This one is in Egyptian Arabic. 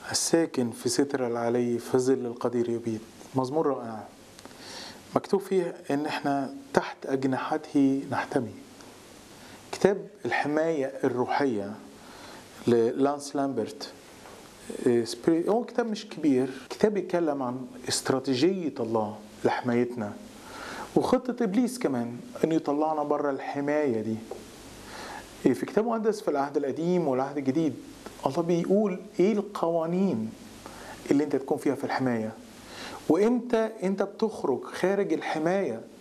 الساكن في ستر العلي في ظل القدير يبيد مزمور رائع مكتوب فيه ان احنا تحت اجنحته نحتمي كتاب الحماية الروحية للانس لامبرت هو كتاب مش كبير كتاب بيتكلم عن استراتيجية الله لحمايتنا وخطة إبليس كمان أنه يطلعنا بره الحماية دي في كتاب مقدس في العهد القديم والعهد الجديد الله بيقول ايه القوانين اللي انت تكون فيها في الحماية وامتى انت بتخرج خارج الحماية